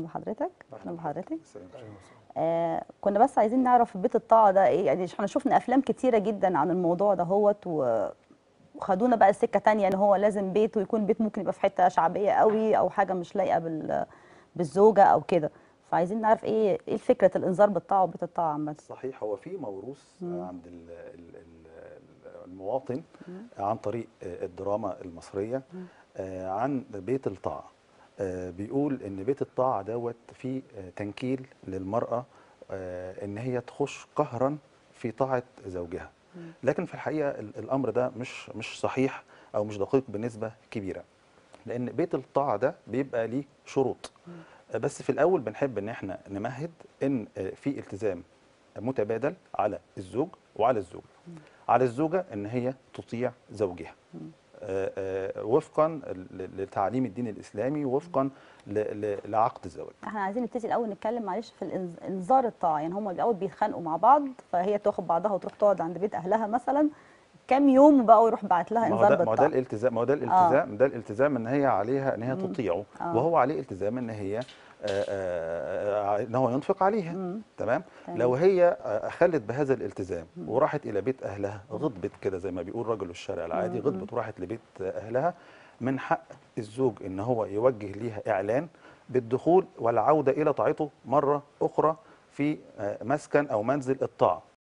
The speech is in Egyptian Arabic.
بحضرتك اهلا بحضرتك السلام عليكم. آه كنا بس عايزين نعرف بيت الطاعه ده ايه يعني احنا شفنا افلام كتيره جدا عن الموضوع ده هوت و- وخدونا بقى السكه تانية ان هو لازم بيته يكون بيت ممكن يبقى في حته شعبيه قوي او حاجه مش لايقه بال بالزوجه او كده فعايزين نعرف ايه ايه فكره الانذار بالطاعه وبيت الطاعه عامه صحيح هو في موروث عند ال- ال- ال- المواطن عن طريق الدراما المصريه آه، عن بيت الطاعه آه، بيقول ان بيت الطاعه دوت فيه آه، تنكيل للمراه آه، ان هي تخش قهرا في طاعه زوجها لكن في الحقيقه ال- الامر ده مش مش صحيح او مش دقيق بنسبه كبيره لان بيت الطاعه ده بيبقى ليه شروط بس في الاول بنحب ان احنا نمهد ان في التزام متبادل على الزوج وعلى الزوجه على الزوجه ان هي تطيع زوجها آه، آه، وفقا ل- لتعليم الدين الاسلامي وفقا ل- ل- لعقد الزواج احنا عايزين نبتدي الاول نتكلم معلش في الإنز- انذار الطاعه يعني هم الاول بيتخانقوا مع بعض فهي تاخد بعضها وتروح تقعد عند بيت اهلها مثلا كام يوم بقى يروح باعت لها ما هو انذار ده ما هو ده بالطاعه الالتزام ما هو ده الالتزام ده الالتزام ان هي عليها ان هي تطيعه آه. وهو عليه التزام ان هي آه، آه، آه، ان هو ينفق عليها تمام تمام. لو هي آه، خلت بهذا الالتزام وراحت الى بيت اهلها غضبت كده زي ما بيقول رجل الشارع العادي غضبت وراحت لبيت اهلها من حق الزوج ان هو يوجه ليها اعلان بالدخول والعوده الى طاعته مره اخرى في آه، مسكن او منزل الطاعه